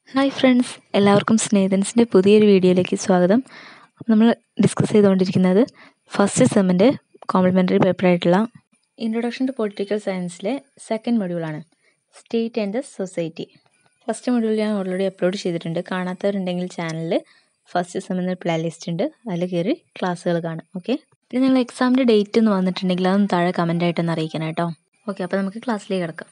hi friends എല്ലാവർക്കും സ്നേഹിതൻസിൻ്റെ പുതിയൊരു വീഡിയോയിലേക്ക് സ്വാഗതം നമ്മൾ ഡിസ്കസ് ചെയ്തുകൊണ്ടിരിക്കുന്നത് ഫസ്റ്റ് സെമ്മിൻ്റെ കോംപ്ലിമെൻ്ററി പേപ്പറായിട്ടുള്ള ഇൻട്രൊഡക്ഷൻ ടു പൊളിറ്റിക്കൽ സയൻസിലെ സെക്കൻഡ് മൊഡ്യൂളാണ് state and the society first module ഞാൻ ഓൾറെഡി അപ്ലോഡ് ചെയ്തിട്ടുണ്ട് കാണാത്തവരുണ്ടെങ്കിൽ ചാനലിൽ ഫസ്റ്റ് സെമ്മിൻ്റെ പ്ലേ ലിസ്റ്റ് ഉണ്ട് അതിൽ കയറി ക്ലാസ്സുകൾ കാണാം ഓക്കെ പിന്നെ നിങ്ങൾ എക്സാമിൻ്റെ ഡേറ്റ് ഒന്ന് വന്നിട്ടുണ്ടെങ്കിൽ അതൊന്ന് താഴെ കമൻ്റ് ആയിട്ടൊന്ന് അറിയിക്കണം കേട്ടോ ഓക്കെ അപ്പോൾ നമുക്ക് ക്ലാസ്സിലേക്ക് കിടക്കാം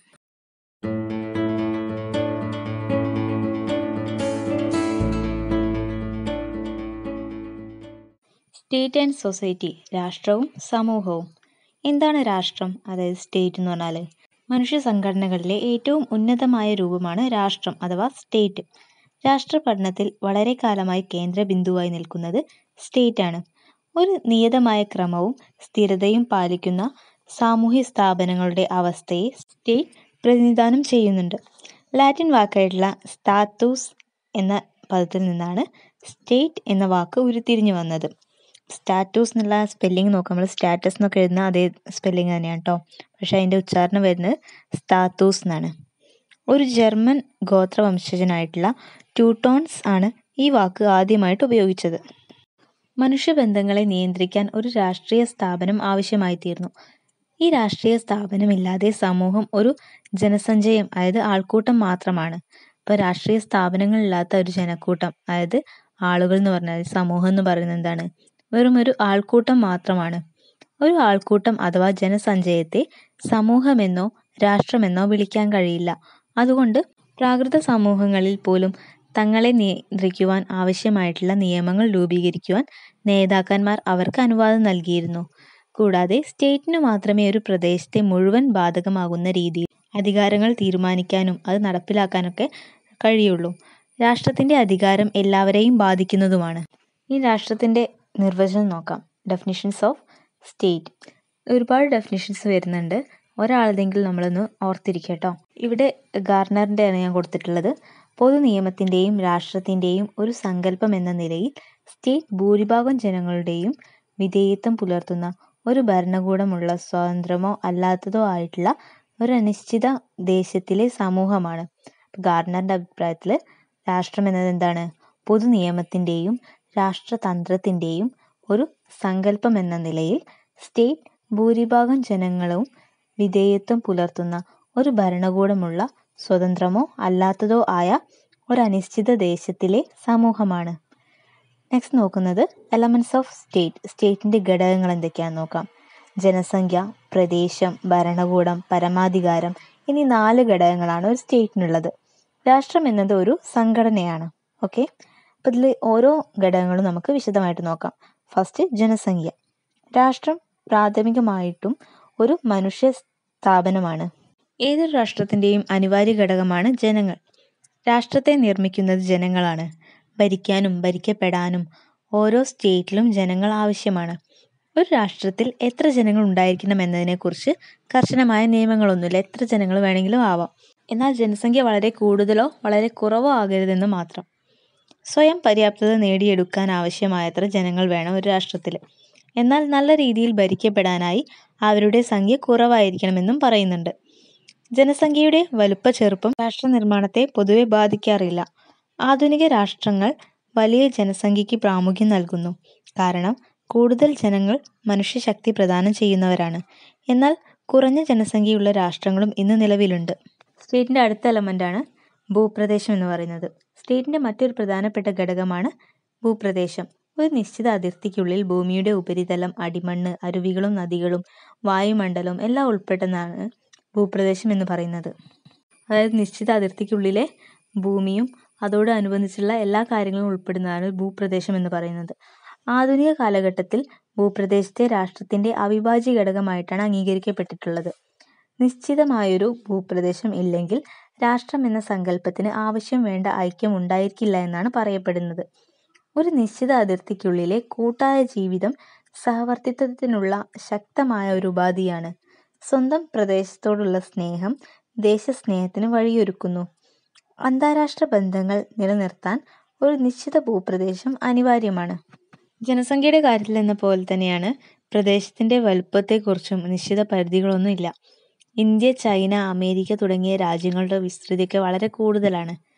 സ്റ്റേറ്റ് ആൻഡ് സൊസൈറ്റി രാഷ്ട്രവും സമൂഹവും എന്താണ് രാഷ്ട്രം അതായത് സ്റ്റേറ്റ് എന്ന് പറഞ്ഞാൽ മനുഷ്യ സംഘടനകളിലെ ഏറ്റവും ഉന്നതമായ രൂപമാണ് രാഷ്ട്രം അഥവാ സ്റ്റേറ്റ് രാഷ്ട്ര പഠനത്തിൽ വളരെ കാലമായി കേന്ദ്ര ബിന്ദുവായി നിൽക്കുന്നത് സ്റ്റേറ്റ് ആണ് ഒരു നിയതമായ ക്രമവും സ്ഥിരതയും പാലിക്കുന്ന സാമൂഹ്യ സ്ഥാപനങ്ങളുടെ അവസ്ഥയെ സ്റ്റേറ്റ് പ്രതിനിധാനം ചെയ്യുന്നുണ്ട് ലാറ്റിൻ വാക്കായിട്ടുള്ള സ്താത്തൂസ് എന്ന പദത്തിൽ നിന്നാണ് സ്റ്റേറ്റ് എന്ന വാക്ക് ഉരുത്തിരിഞ്ഞു വന്നത് സ്റ്റാറ്റൂസ് എന്നുള്ള സ്പെല്ലിംഗ് നോക്കാം നമ്മൾ സ്റ്റാറ്റസ് എന്നൊക്കെ എഴുതുന്ന അതേ സ്പെല്ലിംഗ് തന്നെയാണ് കേട്ടോ പക്ഷേ അതിൻ്റെ ഉച്ചാരണം വരുന്നത് സ്താത്തൂസ് എന്നാണ് ഒരു ജർമ്മൻ ഗോത്രവംശജനായിട്ടുള്ള ട്യൂട്ടോൺസ് ആണ് ഈ വാക്ക് ആദ്യമായിട്ട് ഉപയോഗിച്ചത് മനുഷ്യബന്ധങ്ങളെ നിയന്ത്രിക്കാൻ ഒരു രാഷ്ട്രീയ സ്ഥാപനം ആവശ്യമായി തീർന്നു ഈ രാഷ്ട്രീയ സ്ഥാപനമില്ലാതെ സമൂഹം ഒരു ജനസഞ്ചയം അതായത് ആൾക്കൂട്ടം മാത്രമാണ് ഇപ്പോൾ രാഷ്ട്രീയ സ്ഥാപനങ്ങളില്ലാത്ത ഒരു ജനക്കൂട്ടം അതായത് ആളുകൾ എന്ന് പറഞ്ഞാൽ സമൂഹം എന്ന് പറയുന്നത് എന്താണ് വെറും ഒരു ആൾക്കൂട്ടം മാത്രമാണ് ഒരു ആൾക്കൂട്ടം അഥവാ ജനസഞ്ചയത്തെ സമൂഹമെന്നോ രാഷ്ട്രമെന്നോ വിളിക്കാൻ കഴിയില്ല അതുകൊണ്ട് പ്രാകൃത സമൂഹങ്ങളിൽ പോലും തങ്ങളെ നിയന്ത്രിക്കുവാൻ ആവശ്യമായിട്ടുള്ള നിയമങ്ങൾ രൂപീകരിക്കുവാൻ നേതാക്കന്മാർ അവർക്ക് അനുവാദം നൽകിയിരുന്നു കൂടാതെ സ്റ്റേറ്റിനു മാത്രമേ ഒരു പ്രദേശത്തെ മുഴുവൻ ബാധകമാകുന്ന രീതിയിൽ അധികാരങ്ങൾ തീരുമാനിക്കാനും അത് നടപ്പിലാക്കാനൊക്കെ കഴിയുള്ളൂ രാഷ്ട്രത്തിൻ്റെ അധികാരം എല്ലാവരെയും ബാധിക്കുന്നതുമാണ് ഈ രാഷ്ട്രത്തിൻ്റെ നിർവചനം നോക്കാം ഡെഫിനിഷൻസ് ഓഫ് സ്റ്റേറ്റ് ഒരുപാട് ഡെഫിനിഷൻസ് വരുന്നുണ്ട് ഒരാളതെങ്കിലും നമ്മളൊന്ന് ഓർത്തിരിക്കുക കേട്ടോ ഇവിടെ ഗാർണറിൻ്റെയാണ് ഞാൻ കൊടുത്തിട്ടുള്ളത് പൊതു നിയമത്തിൻ്റെയും രാഷ്ട്രത്തിൻ്റെയും ഒരു സങ്കല്പം എന്ന നിലയിൽ സ്റ്റേറ്റ് ഭൂരിഭാഗം ജനങ്ങളുടെയും വിധേയത്വം പുലർത്തുന്ന ഒരു ഭരണകൂടമുള്ള സ്വതന്ത്രമോ അല്ലാത്തതോ ആയിട്ടുള്ള ഒരു അനിശ്ചിത ദേശത്തിലെ സമൂഹമാണ് ഗാർണറിൻ്റെ അഭിപ്രായത്തിൽ രാഷ്ട്രം എന്നത് എന്താണ് പൊതു നിയമത്തിൻ്റെയും രാഷ്ട്രതന്ത്രത്തിൻ്റെയും ഒരു സങ്കല്പം എന്ന നിലയിൽ സ്റ്റേറ്റ് ഭൂരിഭാഗം ജനങ്ങളും വിധേയത്വം പുലർത്തുന്ന ഒരു ഭരണകൂടമുള്ള സ്വതന്ത്രമോ അല്ലാത്തതോ ആയ ഒരു അനിശ്ചിത ദേശത്തിലെ സമൂഹമാണ് നെക്സ്റ്റ് നോക്കുന്നത് എലമെൻറ്റ്സ് ഓഫ് സ്റ്റേറ്റ് സ്റ്റേറ്റിൻ്റെ ഘടകങ്ങൾ എന്തൊക്കെയാണെന്ന് നോക്കാം ജനസംഖ്യ പ്രദേശം ഭരണകൂടം പരമാധികാരം എന്നീ നാല് ഘടകങ്ങളാണ് ഒരു സ്റ്റേറ്റിനുള്ളത് രാഷ്ട്രം എന്നത് ഒരു സംഘടനയാണ് ഓക്കെ അപ്പോൾ ഇതിൽ ഓരോ ഘടകങ്ങളും നമുക്ക് വിശദമായിട്ട് നോക്കാം ഫസ്റ്റ് ജനസംഖ്യ രാഷ്ട്രം പ്രാഥമികമായിട്ടും ഒരു മനുഷ്യ സ്ഥാപനമാണ് ഏതൊരു രാഷ്ട്രത്തിൻ്റെയും അനിവാര്യ ഘടകമാണ് ജനങ്ങൾ രാഷ്ട്രത്തെ നിർമ്മിക്കുന്നത് ജനങ്ങളാണ് ഭരിക്കാനും ഭരിക്കപ്പെടാനും ഓരോ സ്റ്റേറ്റിലും ജനങ്ങൾ ആവശ്യമാണ് ഒരു രാഷ്ട്രത്തിൽ എത്ര ജനങ്ങൾ ഉണ്ടായിരിക്കണം എന്നതിനെക്കുറിച്ച് കർശനമായ നിയമങ്ങളൊന്നുമില്ല എത്ര ജനങ്ങൾ വേണമെങ്കിലും ആവാം എന്നാൽ ജനസംഖ്യ വളരെ കൂടുതലോ വളരെ കുറവോ ആകരുതെന്ന് മാത്രം സ്വയം പര്യാപ്തത നേടിയെടുക്കാൻ ആവശ്യമായത്ര ജനങ്ങൾ വേണം ഒരു രാഷ്ട്രത്തിൽ എന്നാൽ നല്ല രീതിയിൽ ഭരിക്കപ്പെടാനായി അവരുടെ സംഖ്യ കുറവായിരിക്കണമെന്നും പറയുന്നുണ്ട് ജനസംഖ്യയുടെ വലുപ്പ ചെറുപ്പം രാഷ്ട്ര നിർമ്മാണത്തെ പൊതുവെ ബാധിക്കാറില്ല ആധുനിക രാഷ്ട്രങ്ങൾ വലിയ ജനസംഖ്യയ്ക്ക് പ്രാമുഖ്യം നൽകുന്നു കാരണം കൂടുതൽ ജനങ്ങൾ മനുഷ്യശക്തി പ്രദാനം ചെയ്യുന്നവരാണ് എന്നാൽ കുറഞ്ഞ ജനസംഖ്യയുള്ള രാഷ്ട്രങ്ങളും ഇന്ന് നിലവിലുണ്ട് സ്റ്റേറ്റിൻ്റെ അടുത്ത എലമെൻ്റാണ് ഭൂപ്രദേശം എന്ന് പറയുന്നത് സ്റ്റേറ്റിൻ്റെ മറ്റൊരു പ്രധാനപ്പെട്ട ഘടകമാണ് ഭൂപ്രദേശം ഒരു നിശ്ചിത അതിർത്തിക്കുള്ളിൽ ഭൂമിയുടെ ഉപരിതലം അടിമണ്ണ് അരുവികളും നദികളും വായുമണ്ഡലവും എല്ലാം ഉൾപ്പെട്ടതാണ് ഭൂപ്രദേശം എന്ന് പറയുന്നത് അതായത് നിശ്ചിത അതിർത്തിക്കുള്ളിലെ ഭൂമിയും അതോട് അനുബന്ധിച്ചുള്ള എല്ലാ കാര്യങ്ങളും ഉൾപ്പെടുന്നതാണ് ഭൂപ്രദേശം എന്ന് പറയുന്നത് ആധുനിക കാലഘട്ടത്തിൽ ഭൂപ്രദേശത്തെ രാഷ്ട്രത്തിൻ്റെ അവിഭാജ്യ ഘടകമായിട്ടാണ് അംഗീകരിക്കപ്പെട്ടിട്ടുള്ളത് നിശ്ചിതമായൊരു ഭൂപ്രദേശം ഇല്ലെങ്കിൽ രാഷ്ട്രം എന്ന സങ്കല്പത്തിന് ആവശ്യം വേണ്ട ഐക്യം ഉണ്ടായിരിക്കില്ല എന്നാണ് പറയപ്പെടുന്നത് ഒരു നിശ്ചിത അതിർത്തിക്കുള്ളിലെ കൂട്ടായ ജീവിതം സഹവർത്തിത്വത്തിനുള്ള ശക്തമായ ഒരു ഉപാധിയാണ് സ്വന്തം പ്രദേശത്തോടുള്ള സ്നേഹം ദേശസ്നേഹത്തിന് വഴിയൊരുക്കുന്നു അന്താരാഷ്ട്ര ബന്ധങ്ങൾ നിലനിർത്താൻ ഒരു നിശ്ചിത ഭൂപ്രദേശം അനിവാര്യമാണ് ജനസംഖ്യയുടെ കാര്യത്തിൽ എന്ന പോലെ തന്നെയാണ് പ്രദേശത്തിൻ്റെ വലുപ്പത്തെക്കുറിച്ചും നിശ്ചിത പരിധികളൊന്നുമില്ല ഇന്ത്യ ചൈന അമേരിക്ക തുടങ്ങിയ രാജ്യങ്ങളുടെ വിസ്തൃതിയൊക്കെ വളരെ കൂടുതലാണ്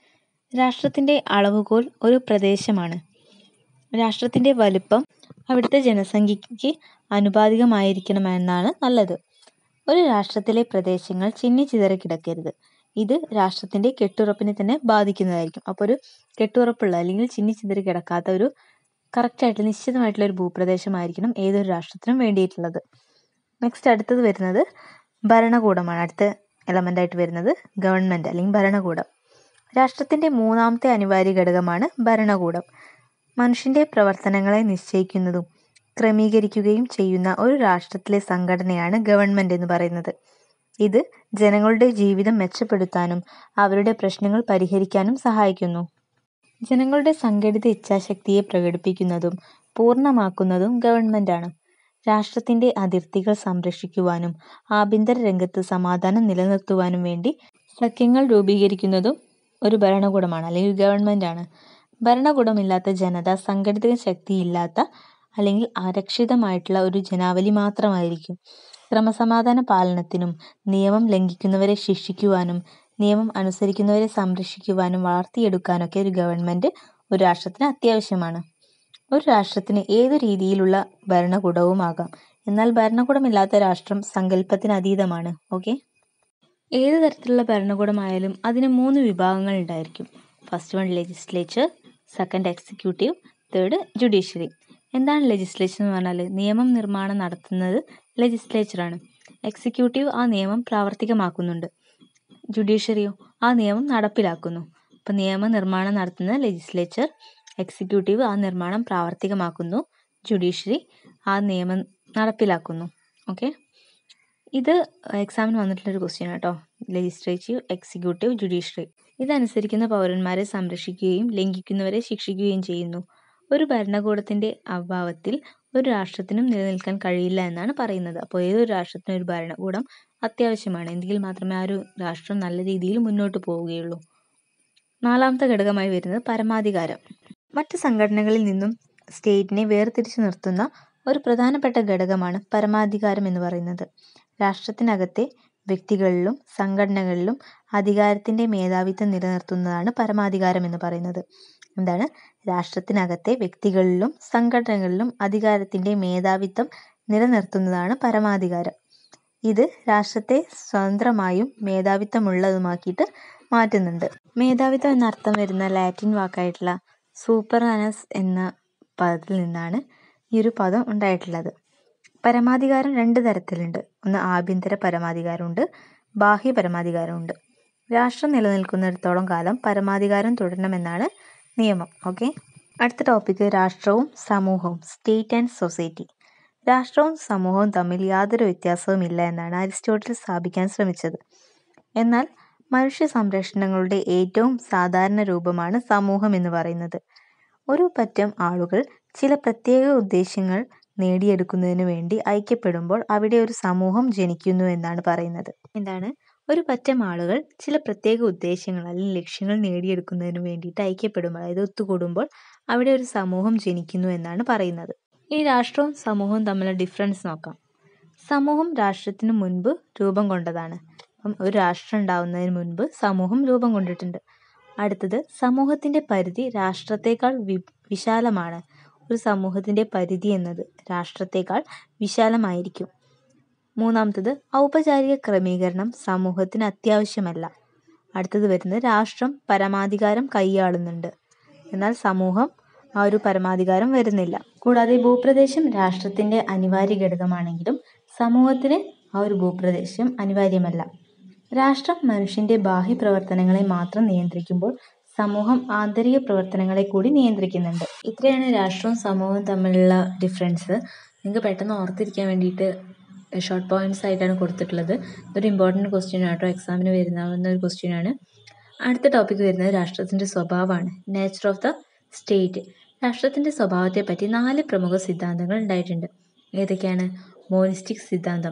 രാഷ്ട്രത്തിൻ്റെ അളവുകോൽ ഒരു പ്രദേശമാണ് രാഷ്ട്രത്തിൻ്റെ വലുപ്പം അവിടുത്തെ ജനസംഖ്യയ്ക്ക് ആനുപാതികമായിരിക്കണമെന്നാണ് നല്ലത് ഒരു രാഷ്ട്രത്തിലെ പ്രദേശങ്ങൾ ചിന്നിച്ചിതറി കിടക്കരുത് ഇത് രാഷ്ട്രത്തിൻ്റെ കെട്ടുറപ്പിനെ തന്നെ ബാധിക്കുന്നതായിരിക്കും അപ്പോൾ ഒരു കെട്ടുറപ്പുള്ള അല്ലെങ്കിൽ ചിന്നിച്ചിതറി കിടക്കാത്ത ഒരു കറക്റ്റായിട്ടുള്ള നിശ്ചിതമായിട്ടുള്ള ഒരു ഭൂപ്രദേശമായിരിക്കണം ഏതൊരു രാഷ്ട്രത്തിനും വേണ്ടിയിട്ടുള്ളത് നെക്സ്റ്റ് അടുത്തത് വരുന്നത് ഭരണകൂടമാണ് അടുത്ത എലമെൻ്റായിട്ട് വരുന്നത് ഗവൺമെൻറ് അല്ലെങ്കിൽ ഭരണകൂടം രാഷ്ട്രത്തിൻ്റെ മൂന്നാമത്തെ അനിവാര്യ ഘടകമാണ് ഭരണകൂടം മനുഷ്യൻ്റെ പ്രവർത്തനങ്ങളെ നിശ്ചയിക്കുന്നതും ക്രമീകരിക്കുകയും ചെയ്യുന്ന ഒരു രാഷ്ട്രത്തിലെ സംഘടനയാണ് ഗവൺമെൻറ് എന്ന് പറയുന്നത് ഇത് ജനങ്ങളുടെ ജീവിതം മെച്ചപ്പെടുത്താനും അവരുടെ പ്രശ്നങ്ങൾ പരിഹരിക്കാനും സഹായിക്കുന്നു ജനങ്ങളുടെ സംഘടിത ഇച്ഛാശക്തിയെ പ്രകടിപ്പിക്കുന്നതും പൂർണ്ണമാക്കുന്നതും ഗവൺമെൻറ്റാണ് രാഷ്ട്രത്തിൻ്റെ അതിർത്തികൾ സംരക്ഷിക്കുവാനും ആഭ്യന്തര രംഗത്ത് സമാധാനം നിലനിർത്തുവാനും വേണ്ടി സഖ്യങ്ങൾ രൂപീകരിക്കുന്നതും ഒരു ഭരണകൂടമാണ് അല്ലെങ്കിൽ ഗവൺമെൻറ്റാണ് ഭരണകൂടമില്ലാത്ത ജനത സംഘടിത ശക്തിയില്ലാത്ത അല്ലെങ്കിൽ അരക്ഷിതമായിട്ടുള്ള ഒരു ജനാവലി മാത്രമായിരിക്കും ക്രമസമാധാന പാലനത്തിനും നിയമം ലംഘിക്കുന്നവരെ ശിക്ഷിക്കുവാനും നിയമം അനുസരിക്കുന്നവരെ സംരക്ഷിക്കുവാനും വളർത്തിയെടുക്കാനൊക്കെ ഒരു ഗവൺമെൻറ് ഒരു രാഷ്ട്രത്തിന് അത്യാവശ്യമാണ് ഒരു രാഷ്ട്രത്തിന് ഏതു രീതിയിലുള്ള ഭരണകൂടവുമാകാം എന്നാൽ ഭരണകൂടമില്ലാത്ത രാഷ്ട്രം സങ്കല്പത്തിന് അതീതമാണ് ഓക്കെ ഏത് തരത്തിലുള്ള ഭരണകൂടമായാലും അതിന് മൂന്ന് വിഭാഗങ്ങൾ ഉണ്ടായിരിക്കും first one legislature second executive third judiciary എന്താണ് ലെജിസ്ലേച്ചർ എന്ന് പറഞ്ഞാൽ നിയമം നിർമ്മാണം നടത്തുന്നത് ലെജിസ്ലേച്ചറാണ് എക്സിക്യൂട്ടീവ് ആ നിയമം പ്രാവർത്തികമാക്കുന്നുണ്ട് ജുഡീഷ്യറിയോ ആ നിയമം നടപ്പിലാക്കുന്നു അപ്പോൾ നിയമനിർമ്മാണം നടത്തുന്ന ലെജിസ്ലേച്ചർ എക്സിക്യൂട്ടീവ് ആ നിർമ്മാണം പ്രാവർത്തികമാക്കുന്നു ജുഡീഷ്യറി ആ നിയമം നടപ്പിലാക്കുന്നു ഓക്കെ ഇത് എക്സാമിന് വന്നിട്ടുള്ളൊരു ക്വസ്റ്റ്യൻ കേട്ടോ ലെജിസ്ലേറ്റീവ് എക്സിക്യൂട്ടീവ് ജുഡീഷ്യറി ഇതനുസരിക്കുന്ന പൗരന്മാരെ സംരക്ഷിക്കുകയും ലംഘിക്കുന്നവരെ ശിക്ഷിക്കുകയും ചെയ്യുന്നു ഒരു ഭരണകൂടത്തിൻ്റെ അഭാവത്തിൽ ഒരു രാഷ്ട്രത്തിനും നിലനിൽക്കാൻ കഴിയില്ല എന്നാണ് പറയുന്നത് അപ്പോൾ ഏതൊരു രാഷ്ട്രത്തിനും ഒരു ഭരണകൂടം അത്യാവശ്യമാണ് എങ്കിൽ മാത്രമേ ആ ഒരു രാഷ്ട്രം നല്ല രീതിയിൽ മുന്നോട്ട് പോവുകയുള്ളൂ നാലാമത്തെ ഘടകമായി വരുന്നത് പരമാധികാരം മറ്റ് സംഘടനകളിൽ നിന്നും സ്റ്റേറ്റിനെ വേർതിരിച്ചു നിർത്തുന്ന ഒരു പ്രധാനപ്പെട്ട ഘടകമാണ് പരമാധികാരം എന്ന് പറയുന്നത് രാഷ്ട്രത്തിനകത്തെ വ്യക്തികളിലും സംഘടനകളിലും അധികാരത്തിൻ്റെ മേധാവിത്വം നിലനിർത്തുന്നതാണ് പരമാധികാരം എന്ന് പറയുന്നത് എന്താണ് രാഷ്ട്രത്തിനകത്തെ വ്യക്തികളിലും സംഘടനകളിലും അധികാരത്തിൻ്റെ മേധാവിത്വം നിലനിർത്തുന്നതാണ് പരമാധികാരം ഇത് രാഷ്ട്രത്തെ സ്വതന്ത്രമായും മേധാവിത്വമുള്ളതുമാക്കിയിട്ട് മാറ്റുന്നുണ്ട് മേധാവിത്വം എന്നർത്ഥം വരുന്ന ലാറ്റിൻ വാക്കായിട്ടുള്ള സൂപ്പറാനസ് എന്ന പദത്തിൽ നിന്നാണ് ഈ ഒരു പദം ഉണ്ടായിട്ടുള്ളത് പരമാധികാരം രണ്ട് തരത്തിലുണ്ട് ഒന്ന് ആഭ്യന്തര പരമാധികാരമുണ്ട് ബാഹ്യ പരമാധികാരമുണ്ട് രാഷ്ട്രം നിലനിൽക്കുന്നിടത്തോളം കാലം പരമാധികാരം തുടരണമെന്നാണ് നിയമം ഓക്കെ അടുത്ത ടോപ്പിക്ക് രാഷ്ട്രവും സമൂഹവും സ്റ്റേറ്റ് ആൻഡ് സൊസൈറ്റി രാഷ്ട്രവും സമൂഹവും തമ്മിൽ യാതൊരു വ്യത്യാസവും ഇല്ല എന്നാണ് അരിസ്റ്റോട്ടിൽ സ്ഥാപിക്കാൻ ശ്രമിച്ചത് എന്നാൽ മനുഷ്യ സംരക്ഷണങ്ങളുടെ ഏറ്റവും സാധാരണ രൂപമാണ് സമൂഹം എന്ന് പറയുന്നത് ഒരു പറ്റം ആളുകൾ ചില പ്രത്യേക ഉദ്ദേശ്യങ്ങൾ നേടിയെടുക്കുന്നതിന് വേണ്ടി ഐക്യപ്പെടുമ്പോൾ അവിടെ ഒരു സമൂഹം ജനിക്കുന്നു എന്നാണ് പറയുന്നത് എന്താണ് ഒരു പറ്റം ആളുകൾ ചില പ്രത്യേക ഉദ്ദേശ്യങ്ങൾ അല്ലെങ്കിൽ ലക്ഷ്യങ്ങൾ നേടിയെടുക്കുന്നതിന് വേണ്ടിയിട്ട് ഐക്യപ്പെടുമ്പോൾ അതായത് ഒത്തുകൂടുമ്പോൾ അവിടെ ഒരു സമൂഹം ജനിക്കുന്നു എന്നാണ് പറയുന്നത് ഈ രാഷ്ട്രവും സമൂഹവും തമ്മിലുള്ള ഡിഫറൻസ് നോക്കാം സമൂഹം രാഷ്ട്രത്തിന് മുൻപ് രൂപം കൊണ്ടതാണ് അപ്പം ഒരു രാഷ്ട്രം ഉണ്ടാവുന്നതിന് മുൻപ് സമൂഹം രൂപം കൊണ്ടിട്ടുണ്ട് അടുത്തത് സമൂഹത്തിൻ്റെ പരിധി രാഷ്ട്രത്തേക്കാൾ വി വിശാലമാണ് ഒരു സമൂഹത്തിൻ്റെ പരിധി എന്നത് രാഷ്ട്രത്തേക്കാൾ വിശാലമായിരിക്കും മൂന്നാമത്തത് ഔപചാരിക ക്രമീകരണം സമൂഹത്തിന് അത്യാവശ്യമല്ല അടുത്തത് വരുന്നത് രാഷ്ട്രം പരമാധികാരം കൈയാളുന്നുണ്ട് എന്നാൽ സമൂഹം ആ ഒരു പരമാധികാരം വരുന്നില്ല കൂടാതെ ഭൂപ്രദേശം രാഷ്ട്രത്തിൻ്റെ അനിവാര്യ ഘടകമാണെങ്കിലും സമൂഹത്തിന് ആ ഒരു ഭൂപ്രദേശം അനിവാര്യമല്ല രാഷ്ട്രം മനുഷ്യൻ്റെ ബാഹ്യ പ്രവർത്തനങ്ങളെ മാത്രം നിയന്ത്രിക്കുമ്പോൾ സമൂഹം ആന്തരിക പ്രവർത്തനങ്ങളെ കൂടി നിയന്ത്രിക്കുന്നുണ്ട് ഇത്രയാണ് രാഷ്ട്രവും സമൂഹവും തമ്മിലുള്ള ഡിഫറൻസ് നിങ്ങൾക്ക് പെട്ടെന്ന് ഓർത്തിരിക്കാൻ വേണ്ടിയിട്ട് ഷോർട്ട് പോയിന്റ്സ് ആയിട്ടാണ് കൊടുത്തിട്ടുള്ളത് ഇതൊരു ഇമ്പോർട്ടൻറ്റ് ക്വസ്റ്റ്യൻ ആട്ടോ എക്സാമിന് വരുന്ന ഒരു ക്വസ്റ്റ്യൻ ആണ് അടുത്ത ടോപ്പിക് വരുന്നത് രാഷ്ട്രത്തിൻ്റെ സ്വഭാവമാണ് നേച്ചർ ഓഫ് ദ സ്റ്റേറ്റ് രാഷ്ട്രത്തിൻ്റെ സ്വഭാവത്തെ പറ്റി നാല് പ്രമുഖ സിദ്ധാന്തങ്ങൾ ഉണ്ടായിട്ടുണ്ട് ഏതൊക്കെയാണ് മോണിസ്റ്റിക് സിദ്ധാന്തം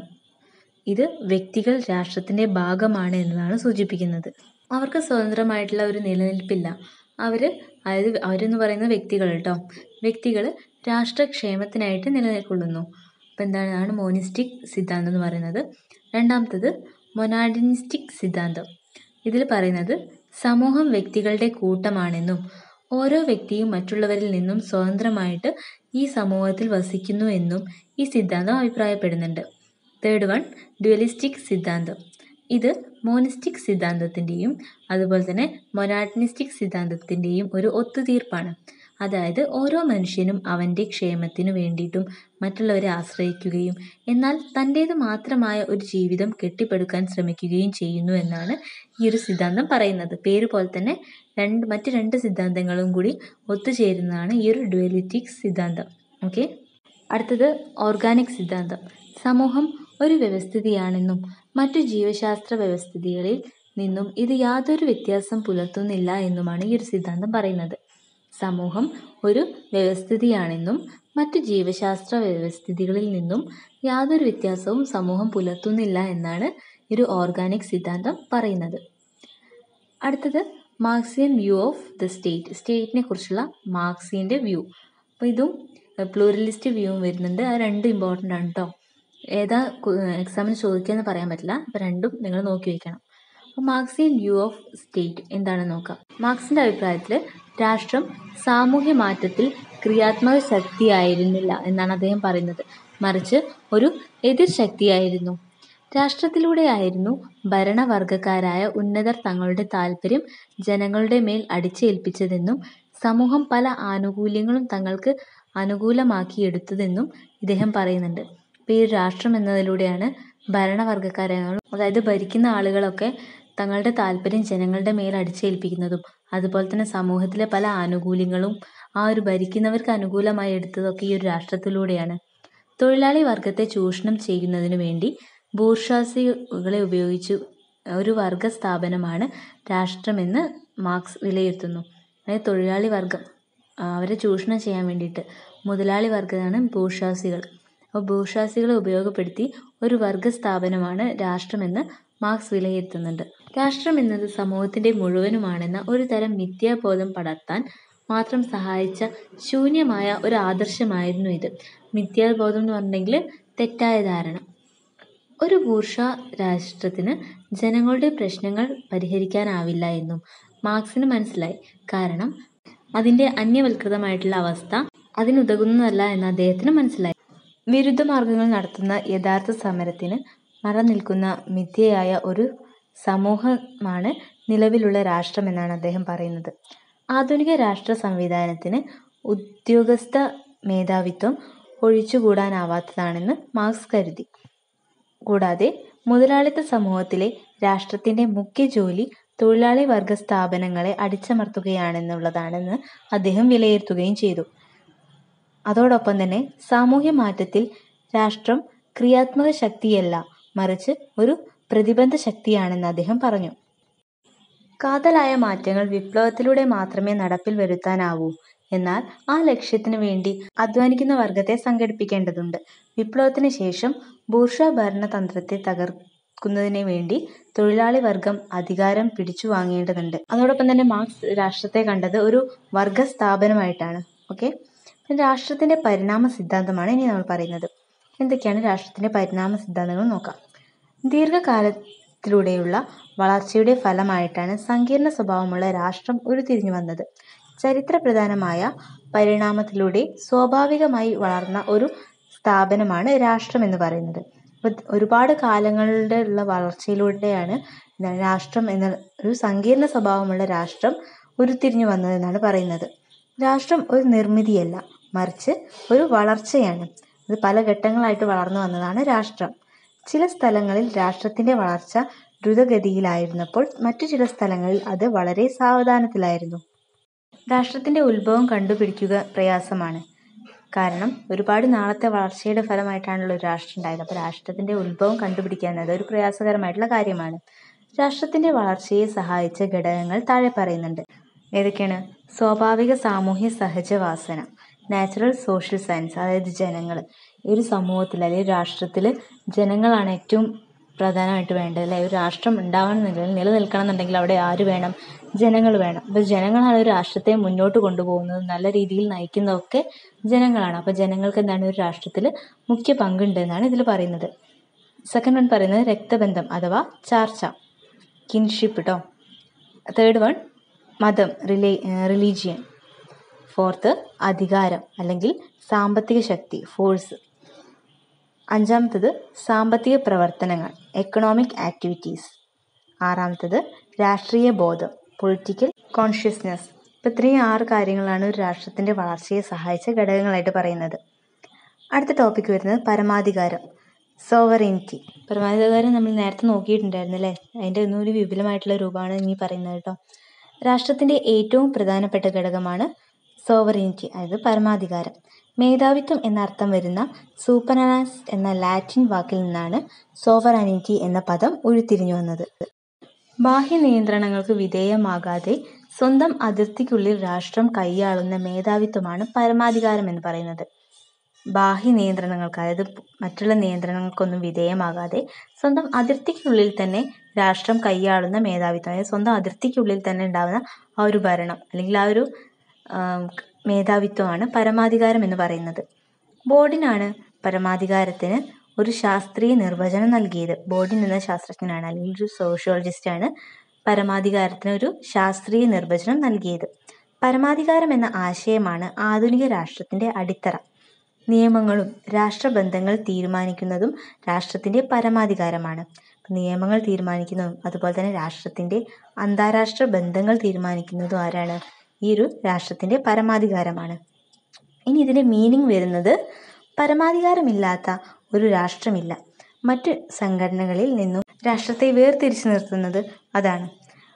ഇത് വ്യക്തികൾ രാഷ്ട്രത്തിൻ്റെ ഭാഗമാണ് എന്നതാണ് സൂചിപ്പിക്കുന്നത് അവർക്ക് സ്വതന്ത്രമായിട്ടുള്ള ഒരു നിലനിൽപ്പില്ല അവർ അതായത് അവരെന്ന് പറയുന്ന വ്യക്തികൾ കേട്ടോ വ്യക്തികൾ രാഷ്ട്രക്ഷേമത്തിനായിട്ട് നിലനിൽക്കൊള്ളുന്നു അപ്പോൾ എന്താണ് മോണിസ്റ്റിക് സിദ്ധാന്തം എന്ന് പറയുന്നത് രണ്ടാമത്തത് മൊനാഡിനിസ്റ്റിക് സിദ്ധാന്തം ഇതിൽ പറയുന്നത് സമൂഹം വ്യക്തികളുടെ കൂട്ടമാണെന്നും ഓരോ വ്യക്തിയും മറ്റുള്ളവരിൽ നിന്നും സ്വതന്ത്രമായിട്ട് ഈ സമൂഹത്തിൽ വസിക്കുന്നു എന്നും ഈ സിദ്ധാന്തം അഭിപ്രായപ്പെടുന്നുണ്ട് തേർഡ് വൺ ഡ്യുവലിസ്റ്റിക് സിദ്ധാന്തം ഇത് മോണിസ്റ്റിക് സിദ്ധാന്തത്തിൻ്റെയും അതുപോലെ തന്നെ മൊനാറ്റനിസ്റ്റിക് സിദ്ധാന്തത്തിൻ്റെയും ഒരു ഒത്തുതീർപ്പാണ് അതായത് ഓരോ മനുഷ്യനും അവൻ്റെ ക്ഷേമത്തിനു വേണ്ടിയിട്ടും മറ്റുള്ളവരെ ആശ്രയിക്കുകയും എന്നാൽ തൻ്റേത് മാത്രമായ ഒരു ജീവിതം കെട്ടിപ്പടുക്കാൻ ശ്രമിക്കുകയും ചെയ്യുന്നു എന്നാണ് ഈ ഒരു സിദ്ധാന്തം പറയുന്നത് പേര് പോലെ തന്നെ രണ്ട് മറ്റ് രണ്ട് സിദ്ധാന്തങ്ങളും കൂടി ഒത്തുചേരുന്നതാണ് ഈ ഒരു ഡ്യുവലിറ്റിക് സിദ്ധാന്തം ഓക്കെ അടുത്തത് ഓർഗാനിക് സിദ്ധാന്തം സമൂഹം ഒരു വ്യവസ്ഥിതിയാണെന്നും മറ്റു ജീവശാസ്ത്ര വ്യവസ്ഥിതികളിൽ നിന്നും ഇത് യാതൊരു വ്യത്യാസം പുലർത്തുന്നില്ല എന്നുമാണ് ഈ ഒരു സിദ്ധാന്തം പറയുന്നത് സമൂഹം ഒരു വ്യവസ്ഥിതിയാണെന്നും മറ്റു ജീവശാസ്ത്ര വ്യവസ്ഥിതികളിൽ നിന്നും യാതൊരു വ്യത്യാസവും സമൂഹം പുലർത്തുന്നില്ല എന്നാണ് ഒരു ഓർഗാനിക് സിദ്ധാന്തം പറയുന്നത് അടുത്തത് Marxian view of the state സ്റ്റേറ്റിനെ കുറിച്ചുള്ള മാർക്സിൻ്റെ വ്യൂ അപ്പോൾ ഇതും പ്ലൂറലിസ്റ്റ് വ്യൂവും വരുന്നുണ്ട് അത് രണ്ടും ഇമ്പോർട്ടൻ്റ് ആണ് കേട്ടോ ഏതാ എക്സാമിന് ചോദിക്കുകയെന്ന് പറയാൻ പറ്റില്ല അപ്പോൾ രണ്ടും നിങ്ങൾ നോക്കി വയ്ക്കണം അപ്പോൾ മാർക്സിയൻ വ്യൂ ഓഫ് സ്റ്റേറ്റ് എന്താണെന്ന് നോക്കാം മാർക്സിൻ്റെ അഭിപ്രായത്തിൽ രാഷ്ട്രം സാമൂഹ്യ മാറ്റത്തിൽ ക്രിയാത്മക ശക്തിയായിരുന്നില്ല എന്നാണ് അദ്ദേഹം പറയുന്നത് മറിച്ച് ഒരു എതിർ ശക്തിയായിരുന്നു രാഷ്ട്രത്തിലൂടെയായിരുന്നു ഭരണവർഗക്കാരായ ഉന്നതർ തങ്ങളുടെ താല്പര്യം ജനങ്ങളുടെ മേൽ അടിച്ചേൽപ്പിച്ചതെന്നും സമൂഹം പല ആനുകൂല്യങ്ങളും തങ്ങൾക്ക് അനുകൂലമാക്കിയെടുത്തതെന്നും ഇദ്ദേഹം പറയുന്നുണ്ട് ഇപ്പോൾ ഈ രാഷ്ട്രം എന്നതിലൂടെയാണ് ഭരണവർഗക്കാരായ അതായത് ഭരിക്കുന്ന ആളുകളൊക്കെ തങ്ങളുടെ താല്പര്യം ജനങ്ങളുടെ മേൽ അടിച്ചേൽപ്പിക്കുന്നതും അതുപോലെ തന്നെ സമൂഹത്തിലെ പല ആനുകൂല്യങ്ങളും ആ ഒരു ഭരിക്കുന്നവർക്ക് അനുകൂലമായി എടുത്തതൊക്കെ ഈ ഒരു രാഷ്ട്രത്തിലൂടെയാണ് തൊഴിലാളി വർഗത്തെ ചൂഷണം ചെയ്യുന്നതിനു വേണ്ടി ബൂർഷാസികളെ ഉപയോഗിച്ച് ഒരു വർഗ സ്ഥാപനമാണ് രാഷ്ട്രമെന്ന് മാർക്സ് വിലയിരുത്തുന്നു അതായത് തൊഴിലാളി വർഗം അവരെ ചൂഷണം ചെയ്യാൻ വേണ്ടിയിട്ട് മുതലാളി വർഗമാണ് ബൂർഷാസികൾ അപ്പോൾ ബൂർഷാസികളെ ഉപയോഗപ്പെടുത്തി ഒരു വർഗ സ്ഥാപനമാണ് രാഷ്ട്രമെന്ന് മാർക്സ് വിലയിരുത്തുന്നുണ്ട് രാഷ്ട്രം എന്നത് സമൂഹത്തിൻ്റെ മുഴുവനുമാണെന്ന ഒരു തരം മിഥ്യാബോധം പടർത്താൻ മാത്രം സഹായിച്ച ശൂന്യമായ ഒരു ആദർശമായിരുന്നു ഇത് മിഥ്യാബോധം എന്ന് പറഞ്ഞിട്ടുണ്ടെങ്കിൽ തെറ്റായ ധാരണ ഒരു ബൂർഷ രാഷ്ട്രത്തിന് ജനങ്ങളുടെ പ്രശ്നങ്ങൾ പരിഹരിക്കാനാവില്ല എന്നും മാർക്സിന് മനസ്സിലായി കാരണം അതിൻ്റെ അന്യവൽകൃതമായിട്ടുള്ള അവസ്ഥ അതിനുതകുന്നതല്ല എന്ന് അദ്ദേഹത്തിന് മനസ്സിലായി വിരുദ്ധ മാർഗങ്ങൾ നടത്തുന്ന യഥാർത്ഥ സമരത്തിന് മറനിൽക്കുന്ന മിഥ്യയായ ഒരു സമൂഹമാണ് നിലവിലുള്ള രാഷ്ട്രം എന്നാണ് അദ്ദേഹം പറയുന്നത് ആധുനിക രാഷ്ട്ര സംവിധാനത്തിന് ഉദ്യോഗസ്ഥ മേധാവിത്വം ഒഴിച്ചുകൂടാനാവാത്തതാണെന്ന് മാർക്സ് കരുതി കൂടാതെ മുതലാളിത്ത സമൂഹത്തിലെ രാഷ്ട്രത്തിൻ്റെ മുഖ്യ ജോലി തൊഴിലാളി വർഗ സ്ഥാപനങ്ങളെ അടിച്ചമർത്തുകയാണെന്നുള്ളതാണെന്ന് അദ്ദേഹം വിലയിരുത്തുകയും ചെയ്തു അതോടൊപ്പം തന്നെ സാമൂഹ്യ മാറ്റത്തിൽ രാഷ്ട്രം ക്രിയാത്മക ശക്തിയല്ല മറിച്ച് ഒരു പ്രതിബന്ധ ശക്തിയാണെന്ന് അദ്ദേഹം പറഞ്ഞു കാതലായ മാറ്റങ്ങൾ വിപ്ലവത്തിലൂടെ മാത്രമേ നടപ്പിൽ വരുത്താനാവൂ എന്നാൽ ആ ലക്ഷ്യത്തിനു വേണ്ടി അധ്വാനിക്കുന്ന വർഗത്തെ സംഘടിപ്പിക്കേണ്ടതുണ്ട് വിപ്ലവത്തിന് ശേഷം ബൂർഷ ഭരണതന്ത്രത്തെ തകർക്കുന്നതിന് വേണ്ടി തൊഴിലാളി വർഗം അധികാരം പിടിച്ചു വാങ്ങേണ്ടതുണ്ട് അതോടൊപ്പം തന്നെ മാർക്സ് രാഷ്ട്രത്തെ കണ്ടത് ഒരു വർഗ സ്ഥാപനമായിട്ടാണ് ഓക്കെ രാഷ്ട്രത്തിൻ്റെ പരിണാമ സിദ്ധാന്തമാണ് ഇനി നമ്മൾ പറയുന്നത് എന്തൊക്കെയാണ് രാഷ്ട്രത്തിൻ്റെ പരിണാമ സിദ്ധാന്തങ്ങൾ നോക്കാം ദീർഘകാലത്തിലൂടെയുള്ള വളർച്ചയുടെ ഫലമായിട്ടാണ് സങ്കീർണ സ്വഭാവമുള്ള രാഷ്ട്രം ഉരുത്തിരിഞ്ഞു വന്നത് ചരിത്രപ്രധാനമായ പരിണാമത്തിലൂടെ സ്വാഭാവികമായി വളർന്ന ഒരു സ്ഥാപനമാണ് രാഷ്ട്രം എന്ന് പറയുന്നത് അപ്പോൾ ഒരുപാട് കാലങ്ങളുടെ ഉള്ള വളർച്ചയിലൂടെയാണ് രാഷ്ട്രം എന്ന ഒരു സങ്കീർണ സ്വഭാവമുള്ള രാഷ്ട്രം ഉരുത്തിരിഞ്ഞു വന്നതെന്നാണ് പറയുന്നത് രാഷ്ട്രം ഒരു നിർമ്മിതിയല്ല മറിച്ച് ഒരു വളർച്ചയാണ് ഇത് പല ഘട്ടങ്ങളായിട്ട് വളർന്നു വന്നതാണ് രാഷ്ട്രം ചില സ്ഥലങ്ങളിൽ രാഷ്ട്രത്തിൻ്റെ വളർച്ച ദ്രുതഗതിയിലായിരുന്നപ്പോൾ മറ്റു ചില സ്ഥലങ്ങളിൽ അത് വളരെ സാവധാനത്തിലായിരുന്നു രാഷ്ട്രത്തിൻ്റെ ഉത്ഭവം കണ്ടുപിടിക്കുക പ്രയാസമാണ് കാരണം ഒരുപാട് നാളത്തെ വളർച്ചയുടെ ഫലമായിട്ടാണല്ലോ ഒരു രാഷ്ട്രം ഉണ്ടായത് അപ്പോൾ രാഷ്ട്രത്തിൻ്റെ ഉത്ഭവം കണ്ടുപിടിക്കാൻ അത് ഒരു പ്രയാസകരമായിട്ടുള്ള കാര്യമാണ് രാഷ്ട്രത്തിൻ്റെ വളർച്ചയെ സഹായിച്ച ഘടകങ്ങൾ താഴെ പറയുന്നുണ്ട് ഏതൊക്കെയാണ് സ്വാഭാവിക സാമൂഹ്യ സഹജവാസന നാച്ചുറൽ സോഷ്യൽ സയൻസ് അതായത് ജനങ്ങൾ ഒരു സമൂഹത്തിൽ അല്ലെങ്കിൽ രാഷ്ട്രത്തിൽ ജനങ്ങളാണ് ഏറ്റവും പ്രധാനമായിട്ട് വേണ്ടത് അല്ലെ ഒരു രാഷ്ട്രം ഉണ്ടാവണമെന്നുണ്ടെങ്കിൽ നിലനിൽക്കണം എന്നുണ്ടെങ്കിൽ അവിടെ ആര് വേണം ജനങ്ങൾ വേണം അപ്പോൾ ജനങ്ങളാണ് ഒരു രാഷ്ട്രത്തെ മുന്നോട്ട് കൊണ്ടുപോകുന്നത് നല്ല രീതിയിൽ നയിക്കുന്നതൊക്കെ ജനങ്ങളാണ് അപ്പോൾ ജനങ്ങൾക്ക് എന്താണ് ഒരു രാഷ്ട്രത്തിൽ മുഖ്യ പങ്കുണ്ട് എന്നാണ് ഇതിൽ പറയുന്നത് സെക്കൻഡ് വൺ പറയുന്നത് രക്തബന്ധം അഥവാ ചാർച്ച കിൻഷിപ്പ് കേട്ടോ തേർഡ് വൺ മതം റിലേ റിലീജിയൻ ഫോർത്ത് അധികാരം അല്ലെങ്കിൽ സാമ്പത്തിക ശക്തി ഫോഴ്സ് അഞ്ചാമത്തത് സാമ്പത്തിക പ്രവർത്തനങ്ങൾ എക്കണോമിക് ആക്ടിവിറ്റീസ് ആറാമത്തത് രാഷ്ട്രീയ ബോധം പൊളിറ്റിക്കൽ കോൺഷ്യസ്നെസ് ഇപ്പം ഇത്രയും ആറ് കാര്യങ്ങളാണ് ഒരു രാഷ്ട്രത്തിൻ്റെ വളർച്ചയെ സഹായിച്ച ഘടകങ്ങളായിട്ട് പറയുന്നത് അടുത്ത ടോപ്പിക്ക് വരുന്നത് പരമാധികാരം സോവറിനിറ്റി പരമാധികാരം നമ്മൾ നേരത്തെ നോക്കിയിട്ടുണ്ടായിരുന്നു അല്ലേ അതിൻ്റെ ഒന്നും ഒരു വിപുലമായിട്ടുള്ള രൂപമാണ് ഇനി പറയുന്നത് കേട്ടോ രാഷ്ട്രത്തിൻ്റെ ഏറ്റവും പ്രധാനപ്പെട്ട ഘടകമാണ് സോവറിനിറ്റി അതായത് പരമാധികാരം മേധാവിത്വം എന്ന അർത്ഥം വരുന്ന സൂപ്പറനാസ് എന്ന ലാറ്റിൻ വാക്കിൽ നിന്നാണ് സോവറാനിറ്റി എന്ന പദം ഉരുത്തിരിഞ്ഞു വന്നത് ബാഹ്യ നിയന്ത്രണങ്ങൾക്ക് വിധേയമാകാതെ സ്വന്തം അതിർത്തിക്കുള്ളിൽ രാഷ്ട്രം കൈയാളുന്ന മേധാവിത്വമാണ് പരമാധികാരം എന്ന് പറയുന്നത് ബാഹ്യ നിയന്ത്രണങ്ങൾക്ക് അതായത് മറ്റുള്ള നിയന്ത്രണങ്ങൾക്കൊന്നും വിധേയമാകാതെ സ്വന്തം അതിർത്തിക്കുള്ളിൽ തന്നെ രാഷ്ട്രം കൈയാളുന്ന മേധാവിത്വം അതായത് സ്വന്തം അതിർത്തിക്കുള്ളിൽ തന്നെ ഉണ്ടാകുന്ന ആ ഒരു ഭരണം അല്ലെങ്കിൽ ആ ഒരു മേധാവിത്വമാണ് പരമാധികാരം എന്ന് പറയുന്നത് ബോർഡിനാണ് പരമാധികാരത്തിന് ഒരു ശാസ്ത്രീയ നിർവചനം നൽകിയത് ബോർഡിൻ എന്ന ശാസ്ത്രജ്ഞനാണ് അല്ലെങ്കിൽ ഒരു സോഷ്യോളജിസ്റ്റാണ് പരമാധികാരത്തിന് ഒരു ശാസ്ത്രീയ നിർവചനം നൽകിയത് പരമാധികാരം എന്ന ആശയമാണ് ആധുനിക രാഷ്ട്രത്തിൻ്റെ അടിത്തറ നിയമങ്ങളും രാഷ്ട്രബന്ധങ്ങൾ തീരുമാനിക്കുന്നതും രാഷ്ട്രത്തിൻ്റെ പരമാധികാരമാണ് നിയമങ്ങൾ തീരുമാനിക്കുന്നതും അതുപോലെ തന്നെ രാഷ്ട്രത്തിൻ്റെ അന്താരാഷ്ട്ര ബന്ധങ്ങൾ തീരുമാനിക്കുന്നതും ആരാണ് ഈ ഒരു രാഷ്ട്രത്തിൻ്റെ പരമാധികാരമാണ് ഇനി ഇതിൻ്റെ മീനിങ് വരുന്നത് പരമാധികാരമില്ലാത്ത ഒരു രാഷ്ട്രമില്ല മറ്റ് സംഘടനകളിൽ നിന്നും രാഷ്ട്രത്തെ വേർതിരിച്ചു നിർത്തുന്നത് അതാണ്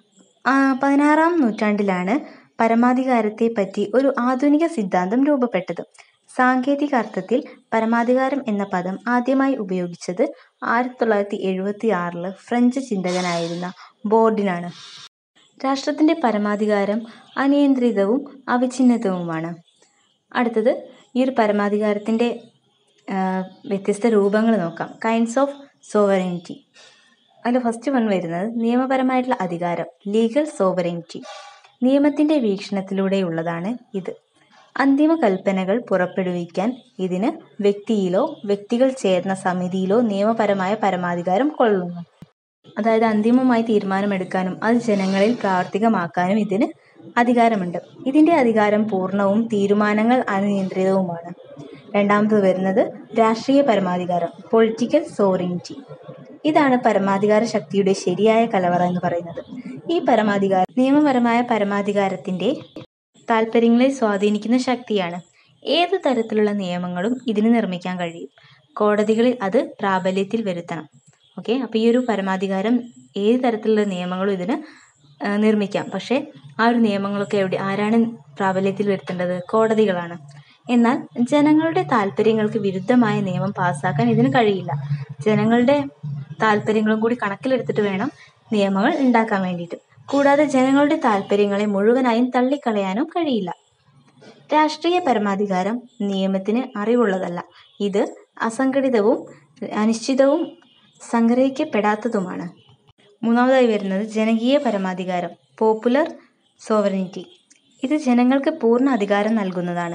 പതിനാറാം നൂറ്റാണ്ടിലാണ് പരമാധികാരത്തെ പറ്റി ഒരു ആധുനിക സിദ്ധാന്തം രൂപപ്പെട്ടത് സാങ്കേതിക അർത്ഥത്തിൽ പരമാധികാരം എന്ന പദം ആദ്യമായി ഉപയോഗിച്ചത് ആയിരത്തി തൊള്ളായിരത്തി എഴുപത്തി ആറില് ഫ്രഞ്ച് ചിന്തകനായിരുന്ന ബോർഡിനാണ് രാഷ്ട്രത്തിൻ്റെ പരമാധികാരം അനിയന്ത്രിതവും അവിഛിന്നതവുമാണ് അടുത്തത് ഈ ഒരു പരമാധികാരത്തിൻ്റെ വ്യത്യസ്ത രൂപങ്ങൾ നോക്കാം കൈൻഡ്സ് ഓഫ് സോവറിനിറ്റി അതിൽ ഫസ്റ്റ് വൺ വരുന്നത് നിയമപരമായിട്ടുള്ള അധികാരം ലീഗൽ സോവറിനിറ്റി നിയമത്തിൻ്റെ വീക്ഷണത്തിലൂടെയുള്ളതാണ് ഇത് അന്തിമ കൽപ്പനകൾ പുറപ്പെടുവിക്കാൻ ഇതിന് വ്യക്തിയിലോ വ്യക്തികൾ ചേർന്ന സമിതിയിലോ നിയമപരമായ പരമാധികാരം കൊള്ളുന്നു അതായത് അന്തിമമായി തീരുമാനമെടുക്കാനും അത് ജനങ്ങളിൽ പ്രാവർത്തികമാക്കാനും ഇതിന് അധികാരമുണ്ട് ഇതിൻ്റെ അധികാരം പൂർണ്ണവും തീരുമാനങ്ങൾ അനിയന്ത്രിതവുമാണ് രണ്ടാമത് വരുന്നത് രാഷ്ട്രീയ പരമാധികാരം പൊളിറ്റിക്കൽ സോറിനിറ്റി ഇതാണ് പരമാധികാര ശക്തിയുടെ ശരിയായ കലവറ എന്ന് പറയുന്നത് ഈ പരമാധികാരം നിയമപരമായ പരമാധികാരത്തിൻ്റെ താല്പര്യങ്ങളെ സ്വാധീനിക്കുന്ന ശക്തിയാണ് ഏത് തരത്തിലുള്ള നിയമങ്ങളും ഇതിന് നിർമ്മിക്കാൻ കഴിയും കോടതികളിൽ അത് പ്രാബല്യത്തിൽ വരുത്തണം ഓക്കെ അപ്പോൾ ഈ ഒരു പരമാധികാരം ഏത് തരത്തിലുള്ള നിയമങ്ങളും ഇതിന് നിർമ്മിക്കാം പക്ഷേ ആ ഒരു നിയമങ്ങളൊക്കെ എവിടെ ആരാണ് പ്രാബല്യത്തിൽ വരുത്തേണ്ടത് കോടതികളാണ് എന്നാൽ ജനങ്ങളുടെ താല്പര്യങ്ങൾക്ക് വിരുദ്ധമായ നിയമം പാസ്സാക്കാൻ ഇതിന് കഴിയില്ല ജനങ്ങളുടെ താല്പര്യങ്ങളും കൂടി കണക്കിലെടുത്തിട്ട് വേണം നിയമങ്ങൾ ഉണ്ടാക്കാൻ വേണ്ടിയിട്ട് കൂടാതെ ജനങ്ങളുടെ താല്പര്യങ്ങളെ മുഴുവനായും തള്ളിക്കളയാനും കഴിയില്ല രാഷ്ട്രീയ പരമാധികാരം നിയമത്തിന് അറിവുള്ളതല്ല ഇത് അസംഘടിതവും അനിശ്ചിതവും സംഗ്രഹിക്കപ്പെടാത്തതുമാണ് മൂന്നാമതായി വരുന്നത് ജനകീയ പരമാധികാരം പോപ്പുലർ സോവറിനിറ്റി ഇത് ജനങ്ങൾക്ക് പൂർണ്ണ അധികാരം നൽകുന്നതാണ്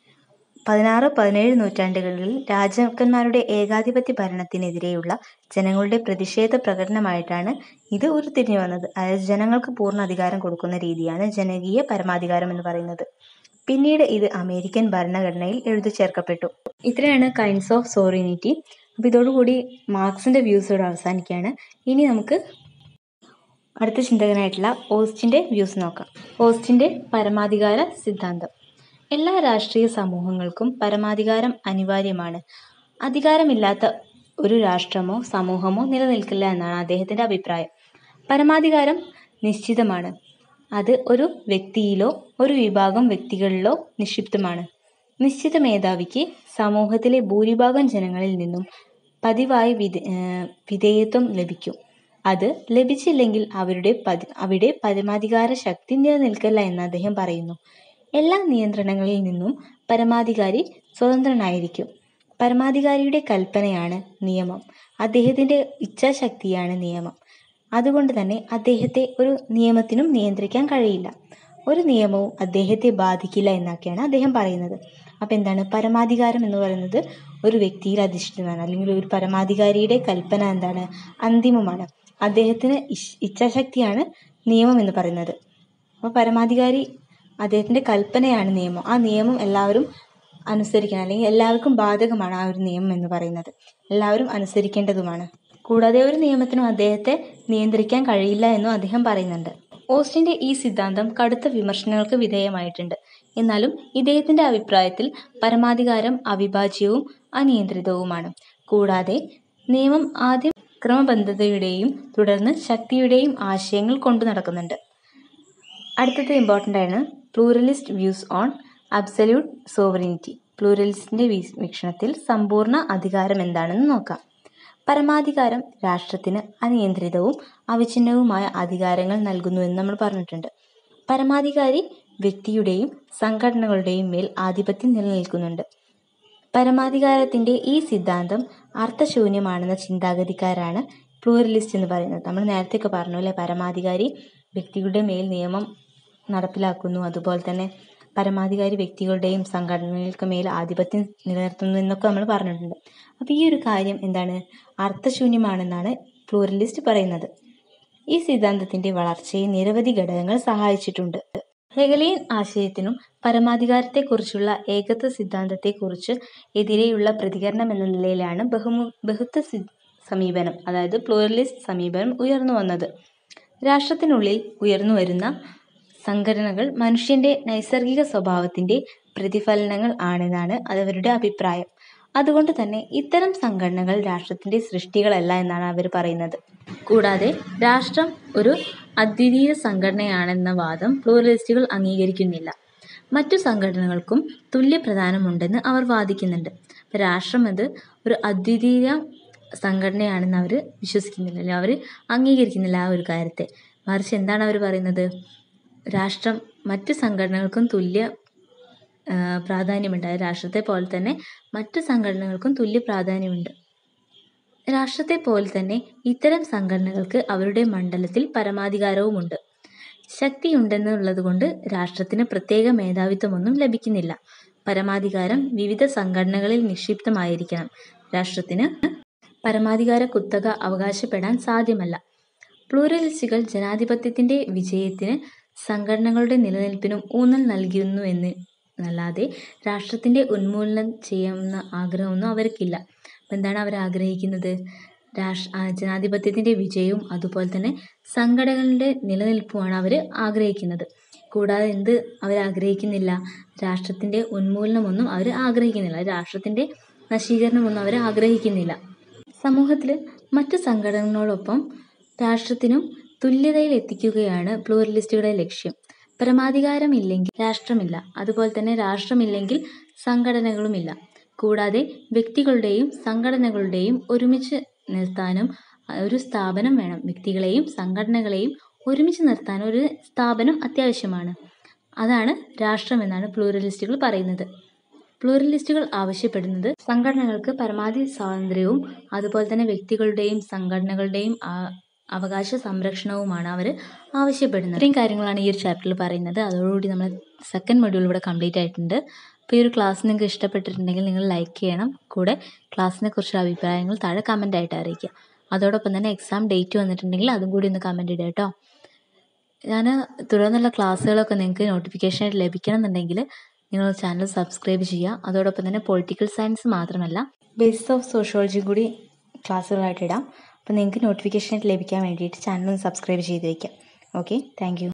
പതിനാറ് പതിനേഴ് നൂറ്റാണ്ടുകളിൽ രാജാക്കന്മാരുടെ ഏകാധിപത്യ ഭരണത്തിനെതിരെയുള്ള ജനങ്ങളുടെ പ്രതിഷേധ പ്രകടനമായിട്ടാണ് ഇത് ഉരുത്തിരിഞ്ഞു വന്നത് അതായത് ജനങ്ങൾക്ക് പൂർണ്ണ അധികാരം കൊടുക്കുന്ന രീതിയാണ് ജനകീയ പരമാധികാരം എന്ന് പറയുന്നത് പിന്നീട് ഇത് അമേരിക്കൻ ഭരണഘടനയിൽ എഴുതി ചേർക്കപ്പെട്ടു ഇത്രയാണ് കൈൻഡ്സ് ഓഫ് സോറിനിറ്റി അപ്പോൾ ഇതോടുകൂടി മാർക്സിൻ്റെ വ്യൂസ് ഇവിടെ അവസാനിക്കുകയാണ് ഇനി നമുക്ക് അടുത്ത ചിന്തകനായിട്ടുള്ള ഓസ്റ്റിൻ്റെ വ്യൂസ് നോക്കാം ഓസ്റ്റിൻ്റെ പരമാധികാര സിദ്ധാന്തം എല്ലാ രാഷ്ട്രീയ സമൂഹങ്ങൾക്കും പരമാധികാരം അനിവാര്യമാണ് അധികാരമില്ലാത്ത ഒരു രാഷ്ട്രമോ സമൂഹമോ നിലനിൽക്കില്ല എന്നാണ് അദ്ദേഹത്തിൻ്റെ അഭിപ്രായം പരമാധികാരം നിശ്ചിതമാണ് അത് ഒരു വ്യക്തിയിലോ ഒരു വിഭാഗം വ്യക്തികളിലോ നിക്ഷിപ്തമാണ് നിശ്ചിത മേധാവിക്ക് സമൂഹത്തിലെ ഭൂരിഭാഗം ജനങ്ങളിൽ നിന്നും പതിവായി വിധേ വിധേയത്വം ലഭിക്കും അത് ലഭിച്ചില്ലെങ്കിൽ അവരുടെ പതി അവിടെ പരമാധികാര ശക്തി നിലനിൽക്കില്ല എന്ന് അദ്ദേഹം പറയുന്നു എല്ലാ നിയന്ത്രണങ്ങളിൽ നിന്നും പരമാധികാരി സ്വതന്ത്രനായിരിക്കും പരമാധികാരിയുടെ കൽപ്പനയാണ് നിയമം അദ്ദേഹത്തിൻ്റെ ഇച്ഛാശക്തിയാണ് നിയമം അതുകൊണ്ട് തന്നെ അദ്ദേഹത്തെ ഒരു നിയമത്തിനും നിയന്ത്രിക്കാൻ കഴിയില്ല ഒരു നിയമവും അദ്ദേഹത്തെ ബാധിക്കില്ല എന്നൊക്കെയാണ് അദ്ദേഹം പറയുന്നത് അപ്പോൾ എന്താണ് പരമാധികാരം എന്ന് പറയുന്നത് ഒരു വ്യക്തിയിൽ അധിഷ്ഠിതമാണ് അല്ലെങ്കിൽ ഒരു പരമാധികാരിയുടെ കൽപ്പന എന്താണ് അന്തിമമാണ് അദ്ദേഹത്തിന് ഇച്ഛാശക്തിയാണ് നിയമം എന്ന് പറയുന്നത് അപ്പോൾ പരമാധികാരി അദ്ദേഹത്തിൻ്റെ കൽപ്പനയാണ് നിയമം ആ നിയമം എല്ലാവരും അനുസരിക്കണം അല്ലെങ്കിൽ എല്ലാവർക്കും ബാധകമാണ് ആ ഒരു നിയമം എന്ന് പറയുന്നത് എല്ലാവരും അനുസരിക്കേണ്ടതുമാണ് കൂടാതെ ഒരു നിയമത്തിനും അദ്ദേഹത്തെ നിയന്ത്രിക്കാൻ കഴിയില്ല എന്നും അദ്ദേഹം പറയുന്നുണ്ട് ഓസ്റ്റിൻ്റെ ഈ സിദ്ധാന്തം കടുത്ത വിമർശനങ്ങൾക്ക് വിധേയമായിട്ടുണ്ട് എന്നാലും ഇദ്ദേഹത്തിൻ്റെ അഭിപ്രായത്തിൽ പരമാധികാരം അവിഭാജ്യവും അനിയന്ത്രിതവുമാണ് കൂടാതെ നിയമം ആദ്യം ക്രമബദ്ധതയുടെയും തുടർന്ന് ശക്തിയുടെയും ആശയങ്ങൾ കൊണ്ടു നടക്കുന്നുണ്ട് അടുത്തത് ഇമ്പോർട്ടൻ്റ് ആണ് pluralist views on absolute sovereignty പ്ലൂറലിസ്റ്റിൻ്റെ വീക്ഷണത്തിൽ സമ്പൂർണ്ണ അധികാരം എന്താണെന്ന് നോക്കാം പരമാധികാരം രാഷ്ട്രത്തിന് അനിയന്ത്രിതവും അവിഛിന്നവുമായ അധികാരങ്ങൾ നൽകുന്നു എന്ന് നമ്മൾ പറഞ്ഞിട്ടുണ്ട് പരമാധികാരി വ്യക്തിയുടെയും സംഘടനകളുടെയും മേൽ ആധിപത്യം നിലനിൽക്കുന്നുണ്ട് പരമാധികാരത്തിൻ്റെ ഈ സിദ്ധാന്തം അർത്ഥശൂന്യമാണെന്ന ചിന്താഗതിക്കാരാണ് പ്ലൂറലിസ്റ്റ് എന്ന് പറയുന്നത് നമ്മൾ നേരത്തെയൊക്കെ പറഞ്ഞു അല്ലേ പരമാധികാരി വ്യക്തിയുടെ മേൽ നിയമം നടപ്പിലാക്കുന്നു അതുപോലെ തന്നെ പരമാധികാരി വ്യക്തികളുടെയും സംഘടനകൾക്ക് മേൽ ആധിപത്യം നിലനിർത്തുന്നു എന്നൊക്കെ നമ്മൾ പറഞ്ഞിട്ടുണ്ട് അപ്പോൾ ഈ ഒരു കാര്യം എന്താണ് അർത്ഥശൂന്യമാണെന്നാണ് പ്ലൂറലിസ്റ്റ് പറയുന്നത് ഈ സിദ്ധാന്തത്തിൻ്റെ വളർച്ചയെ നിരവധി ഘടകങ്ങൾ സഹായിച്ചിട്ടുണ്ട് ഹെഗലിയൻ ആശയത്തിനും പരമാധികാരത്തെക്കുറിച്ചുള്ള ഏകത്വ സിദ്ധാന്തത്തെക്കുറിച്ച് എതിരെയുള്ള പ്രതികരണം എന്ന നിലയിലാണ് ബഹുമു ബഹുത്വ സി സമീപനം അതായത് പ്ലൂറലിസ്റ്റ് സമീപനം ഉയർന്നു വന്നത് രാഷ്ട്രത്തിനുള്ളിൽ ഉയർന്നു വരുന്ന സംഘടനകൾ മനുഷ്യൻ്റെ നൈസർഗിക സ്വഭാവത്തിൻ്റെ പ്രതിഫലനങ്ങൾ ആണെന്നാണ് അവരുടെ അഭിപ്രായം അതുകൊണ്ട് തന്നെ ഇത്തരം സംഘടനകൾ രാഷ്ട്രത്തിൻ്റെ സൃഷ്ടികളല്ല എന്നാണ് അവർ പറയുന്നത് കൂടാതെ രാഷ്ട്രം ഒരു അദ്വിതീയ സംഘടനയാണെന്ന വാദം പ്ലൂറലിസ്റ്റുകൾ അംഗീകരിക്കുന്നില്ല മറ്റു സംഘടനകൾക്കും തുല്യ പ്രധാനമുണ്ടെന്ന് അവർ വാദിക്കുന്നുണ്ട് രാഷ്ട്രം അത് ഒരു അദ്വിതീയ സംഘടനയാണെന്ന് അവർ വിശ്വസിക്കുന്നില്ല അല്ലെങ്കിൽ അവർ അംഗീകരിക്കുന്നില്ല ആ ഒരു കാര്യത്തെ മറിച്ച് എന്താണ് അവർ പറയുന്നത് രാഷ്ട്രം മറ്റ് സംഘടനകൾക്കും തുല്യ പ്രാധാന്യമുണ്ട് അതായത് രാഷ്ട്രത്തെ പോലെ തന്നെ മറ്റ് സംഘടനകൾക്കും തുല്യ പ്രാധാന്യമുണ്ട് രാഷ്ട്രത്തെ പോലെ തന്നെ ഇത്തരം സംഘടനകൾക്ക് അവരുടെ മണ്ഡലത്തിൽ പരമാധികാരവുമുണ്ട് ശക്തിയുണ്ടെന്നുള്ളത് കൊണ്ട് രാഷ്ട്രത്തിന് പ്രത്യേക മേധാവിത്വമൊന്നും ലഭിക്കുന്നില്ല പരമാധികാരം വിവിധ സംഘടനകളിൽ നിക്ഷിപ്തമായിരിക്കണം രാഷ്ട്രത്തിന് പരമാധികാര കുത്തക അവകാശപ്പെടാൻ സാധ്യമല്ല പ്ലൂറലിസ്റ്റുകൾ ജനാധിപത്യത്തിൻ്റെ വിജയത്തിന് സംഘടനകളുടെ നിലനിൽപ്പിനും ഊന്നൽ നൽകുന്നു എന്ന് അല്ലാതെ രാഷ്ട്രത്തിൻ്റെ ഉന്മൂലനം ചെയ്യുന്ന ആഗ്രഹമൊന്നും അവർക്കില്ല അപ്പം എന്താണ് അവർ ആഗ്രഹിക്കുന്നത് രാഷ്ട്ര ജനാധിപത്യത്തിൻ്റെ വിജയവും അതുപോലെ തന്നെ സംഘടനകളുടെ നിലനിൽപ്പുമാണ് അവർ ആഗ്രഹിക്കുന്നത് കൂടാതെ എന്ത് അവർ ആഗ്രഹിക്കുന്നില്ല രാഷ്ട്രത്തിൻ്റെ ഉന്മൂലനമൊന്നും അവർ ആഗ്രഹിക്കുന്നില്ല രാഷ്ട്രത്തിൻ്റെ നശീകരണമൊന്നും അവർ ആഗ്രഹിക്കുന്നില്ല സമൂഹത്തിൽ മറ്റു സംഘടനകളോടൊപ്പം രാഷ്ട്രത്തിനും തുല്യതയിൽ എത്തിക്കുകയാണ് പ്ലൂറലിസ്റ്റുകളുടെ ലക്ഷ്യം പരമാധികാരമില്ലെങ്കിൽ രാഷ്ട്രമില്ല അതുപോലെ തന്നെ രാഷ്ട്രമില്ലെങ്കിൽ സംഘടനകളുമില്ല കൂടാതെ വ്യക്തികളുടെയും സംഘടനകളുടെയും ഒരുമിച്ച് നിർത്താനും ഒരു സ്ഥാപനം വേണം വ്യക്തികളെയും സംഘടനകളെയും ഒരുമിച്ച് നിർത്താൻ ഒരു സ്ഥാപനം അത്യാവശ്യമാണ് അതാണ് രാഷ്ട്രം എന്നാണ് പ്ലൂറലിസ്റ്റുകൾ പറയുന്നത് പ്ലൂറലിസ്റ്റുകൾ ആവശ്യപ്പെടുന്നത് സംഘടനകൾക്ക് പരമാവധി സ്വാതന്ത്ര്യവും അതുപോലെ തന്നെ വ്യക്തികളുടെയും സംഘടനകളുടെയും അവകാശ സംരക്ഷണവുമാണ് അവർ ആവശ്യപ്പെടുന്നത് ഇത്രയും കാര്യങ്ങളാണ് ഈ ഒരു ചാപ്റ്ററിൽ പറയുന്നത് അതോടുകൂടി നമ്മൾ സെക്കൻഡ് മൊഡ്യൂൾ ഇവിടെ കംപ്ലീറ്റ് ആയിട്ടുണ്ട് അപ്പോൾ ഈ ഒരു ക്ലാസ് നിങ്ങൾക്ക് ഇഷ്ടപ്പെട്ടിട്ടുണ്ടെങ്കിൽ നിങ്ങൾ ലൈക്ക് ചെയ്യണം കൂടെ ക്ലാസ്സിനെ കുറിച്ചുള്ള അഭിപ്രായങ്ങൾ താഴെ കമൻ്റ് ആയിട്ട് അറിയിക്കുക അതോടൊപ്പം തന്നെ എക്സാം ഡേറ്റ് വന്നിട്ടുണ്ടെങ്കിൽ അതും കൂടി ഒന്ന് കമൻ്റ് ഇടുക കേട്ടോ ഞാൻ തുടർന്നുള്ള ക്ലാസ്സുകളൊക്കെ നിങ്ങൾക്ക് നോട്ടിഫിക്കേഷനായിട്ട് ലഭിക്കണം എന്നുണ്ടെങ്കിൽ നിങ്ങൾ ചാനൽ സബ്സ്ക്രൈബ് ചെയ്യുക അതോടൊപ്പം തന്നെ പൊളിറ്റിക്കൽ സയൻസ് മാത്രമല്ല ബേസിസ് ഓഫ് സോഷ്യോളജി കൂടി ക്ലാസ്സുകളായിട്ട് ഇടാം അപ്പോൾ നിങ്ങൾക്ക് നോട്ടിഫിക്കേഷൻ ലഭിക്കാൻ വേണ്ടിയിട്ട് ചാനൽ സബ്സ്ക്രൈബ് ചെയ്ത് വയ്ക്കാം ഓക്കെ താങ്ക്